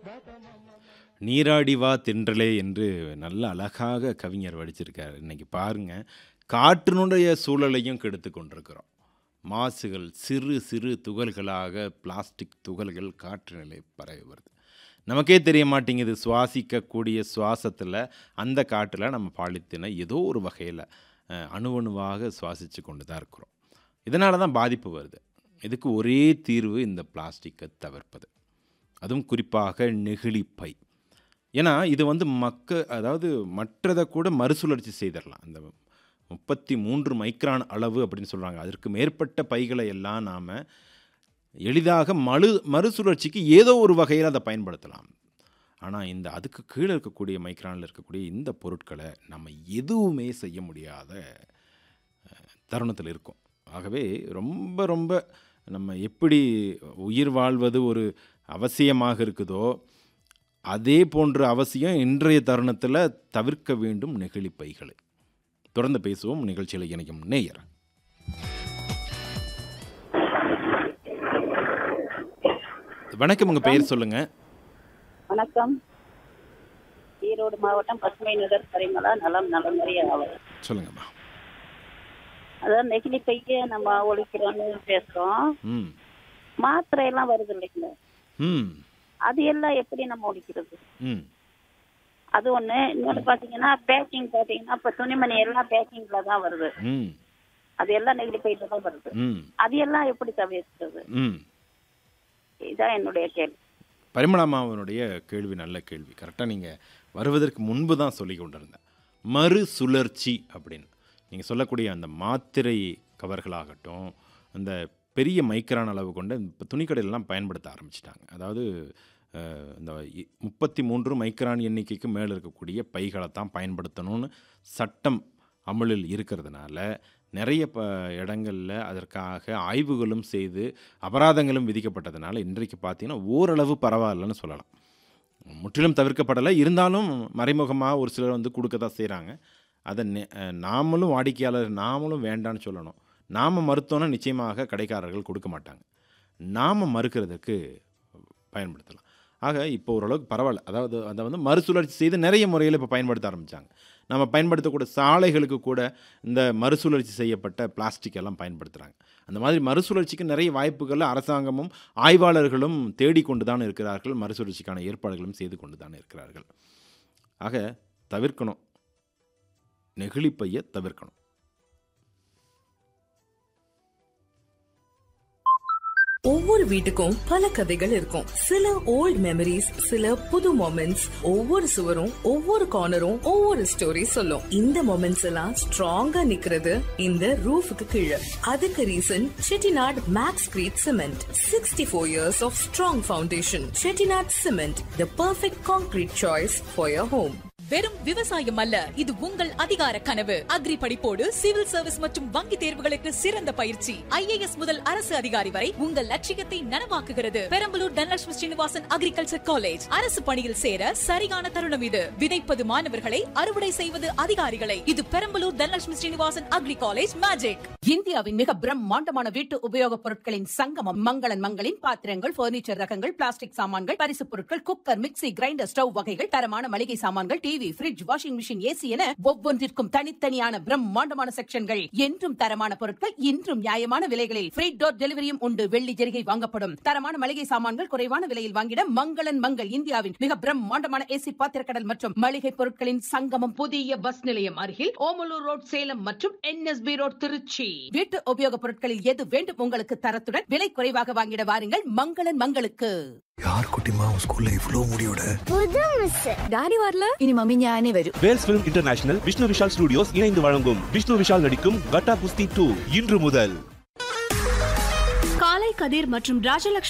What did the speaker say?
நீராடி வா தென்றலே என்று நல்ல அழகாக கவிஞர் வடிச்சிருக்காரு இன்னைக்கு பாருங்க காற்றினுடைய சூழலையும் கெடுத்து கொண்டிருக்கிறோம் மாசுகள் சிறு சிறு துகள்களாக பிளாஸ்டிக் துகள்கள் காற்று நிலை பரவி வருது நமக்கே தெரிய மாட்டேங்குது சுவாசிக்கக்கூடிய சுவாசத்தில் அந்த காற்றில் நம்ம பாலித்தீனை ஏதோ ஒரு வகையில் அணுவணுவாக சுவாசித்து கொண்டு தான் இருக்கிறோம் இதனால தான் பாதிப்பு வருது இதுக்கு ஒரே தீர்வு இந்த பிளாஸ்டிக்கை தவிர்ப்பது அதுவும் குறிப்பாக நெகிழிப்பை ஏன்னா இது வந்து மக்க அதாவது மற்றதை கூட மறுசுழற்சி செய்திடலாம் இந்த முப்பத்தி மூன்று மைக்ரான் அளவு அப்படின்னு சொல்கிறாங்க அதற்கு மேற்பட்ட பைகளை எல்லாம் நாம் எளிதாக மறு மறுசுழற்சிக்கு ஏதோ ஒரு வகையில் அதை பயன்படுத்தலாம் ஆனால் இந்த அதுக்கு கீழே இருக்கக்கூடிய மைக்ரானில் இருக்கக்கூடிய இந்த பொருட்களை நம்ம எதுவுமே செய்ய முடியாத தருணத்தில் இருக்கும் ஆகவே ரொம்ப ரொம்ப நம்ம எப்படி உயிர் வாழ்வது ஒரு அவசியமாக இருக்குதோ அதே போன்ற அவசியம் இன்றைய தருணத்தில் தவிர்க்க வேண்டும் நெகிழி பைகளை தொடர்ந்து பேசுவோம் நிகழ்ச்சியில் இணைக்கும் நேயர் வணக்கம் உங்கள் பெயர் சொல்லுங்க வணக்கம் ஈரோடு மாவட்டம் பசுமை நகர் பரிமளா நலம் நலமுறை ஆவல் சொல்லுங்கம்மா அதான் நெகிழி பைய நம்ம ஒழிக்கிறோம்னு பேசுறோம் ம் மாத்திரை எல்லாம் வருது இல்லைங்களா ம் அது எல்லாம் எப்படி நம்ம ஒழிக்கிறது ம் அது ஒண்ணு இன்னொன்று பாத்தீங்கன்னா பேக்கிங் பாத்தீங்கன்னா இப்ப துணிமணி எல்லாம் பேக்கிங்ல தான் வருது ம் அது எல்லாம் நெகிழி பையில தான் வருது ம் அது எல்லாம் எப்படி தவிர்க்கிறது ம் இதான் என்னுடைய கேள்வி பரிமளாமாவனுடைய கேள்வி நல்ல கேள்வி கரெக்டாக நீங்கள் வருவதற்கு முன்பு தான் சொல்லி கொண்டிருந்தேன் மறுசுழற்சி அப்படின்னு நீங்கள் சொல்லக்கூடிய அந்த மாத்திரை கவர்களாகட்டும் அந்த பெரிய மைக்ரான் அளவு கொண்ட இப்போ துணிக்கடையிலலாம் பயன்படுத்த ஆரம்பிச்சிட்டாங்க அதாவது அஹ், இந்த இ- முப்பத்தி மூன்று மைக்ரான் எண்ணிக்கைக்கு மேலே இருக்கக்கூடிய பைகளை தான் பயன்படுத்தணும்னு சட்டம் அமலில் இருக்கிறதுனால நிறைய ப இடங்களில் அதற்காக ஆய்வுகளும் செய்து அபராதங்களும் விதிக்கப்பட்டதுனால இன்றைக்கு பார்த்தீங்கன்னா ஓரளவு பரவாயில்லன்னு சொல்லலாம் முற்றிலும் தவிர்க்கப்படலை இருந்தாலும் மறைமுகமாக ஒரு சிலர் வந்து கொடுக்க தான் செய்கிறாங்க அதை நெ- அஹ் நாமளும் வாடிக்கையாளர் நாமளும் வேண்டான்னு சொல்லணும் நாம் மறுத்தோன்னா நிச்சயமாக கடைக்காரர்கள் கொடுக்க மாட்டாங்க நாம் மறுக்கிறதுக்கு பயன்படுத்தலாம் ஆக இப்போ ஓரளவுக்கு பரவாயில்ல அதாவது அதை வந்து மறுசுழற்சி செய்து நிறைய முறையில் இப்போ பயன்படுத்த ஆரம்பித்தாங்க நம்ம பயன்படுத்தக்கூடிய சாலைகளுக்கு கூட இந்த மறுசுழற்சி செய்யப்பட்ட பிளாஸ்டிக் எல்லாம் பயன்படுத்துகிறாங்க அந்த மாதிரி மறுசுழற்சிக்கு நிறைய வாய்ப்புகளை அரசாங்கமும் ஆய்வாளர்களும் தேடிக்கொண்டு தான் இருக்கிறார்கள் மறுசுழற்சிக்கான ஏற்பாடுகளும் செய்து கொண்டு தான் இருக்கிறார்கள் ஆக தவிர்க்கணும் நெகிழிப்பையை தவிர்க்கணும் ஒவ்வொரு வீட்டுக்கும் பல கதைகள் இருக்கும் சில ஓல்ட் மெமரிஸ் சில புது மொமெண்ட்ஸ் ஒவ்வொரு சுவரும் ஒவ்வொரு கார்னரும் ஒவ்வொரு ஸ்டோரி சொல்லும் இந்த மொமெண்ட்ஸ் எல்லாம் ஸ்ட்ராங்கா நிக்கிறது இந்த ரூஃபுக்கு கீழே அதுக்கு reason Chettinad Maxcrete cement sixty four years of strong foundation Chettinad cement the perfect concrete choice for your home வெறும் விவசாயம் அல்ல இது உங்கள் அதிகார கனவு அக்ரி படிப்போடு சிவில் சர்வீஸ் மற்றும் வங்கி தேர்வுகளுக்கு சிறந்த பயிற்சி ஐஏஎஸ் முதல் அரசு அதிகாரி வரை உங்கள் லட்சியத்தை நனவாக்குகிறது பெரம்பலூர் தனலட்சுமி ஸ்ரீனிவாசன் அக்ரிகல்ச்சர் காலேஜ் அரசு பணியில் சேர சரியான தருணம் இது விதைப்பது மாணவர்களை அறுவடை செய்வது அதிகாரிகளை இது Perambalur Dhanalakshmi Srinivasan agri college magic இந்தியாவின் மிக பிரம்மாண்டமான வீட்டு உபயோகப் பொருட்களின் சங்கமம் மங்களன் மங்களின் பாத்திரங்கள் பர்னிச்சர் ரகங்கள் பிளாஸ்டிக் சாமான்கள் பரிசுப் பொருட்கள் குக்கர் மிக்ஸி கிரைண்டர் ஸ்டவ் வகைகள் தரமான மளிகை சாமான்கள் TV fridge washing machine AC என ஒவ்வொன்றிற்கும் தனித்தனியான பிரம்மாண்டமான செக்ஷன்கள் என்றும் தரமான பொருட்கள் இன்றும் நியாயமான விலைகளில் ஃப்ரீ டோர் டெலிவரியும் உண்டு வெள்ளி ஜெரிகை வாங்கப்படும் தரமான மளிகை சாமான்கள் குறைவான விலையில் வாங்கிட மங்களன் மங்கள் இந்தியாவின் மிக பிரம்மாண்டமான ஏசி பாத்திரக்கடல் மற்றும் மளிகை பொருட்களின் சங்கமம் புதிய பஸ் நிலையம் அருகில் ஓமலூர் ரோட் சேலம் மற்றும் என்எஸ்பி ரோட் திருச்சி வீட்டு உபயோகப் பொருட்களில் எது வேண்டும் உங்களுக்கு தரத்துடன் விலை குறைவாக வாங்கிட வாருங்கள் மங்களன் மங்களுக்கு யார் குட்டிமா உன் ஸ்கூல்ல இவ்ளோ முடியோட டாடி வரல இனி மம்மி ஞானே வரும் Vels film international Vishnu Vishal studios இணைந்து வழங்கும் விஷ்ணு விஷால் நடிக்கும் கட்டா குஸ்தி டூ இன்று முதல் காலை கதிர் மற்றும் ராஜலட்சுமி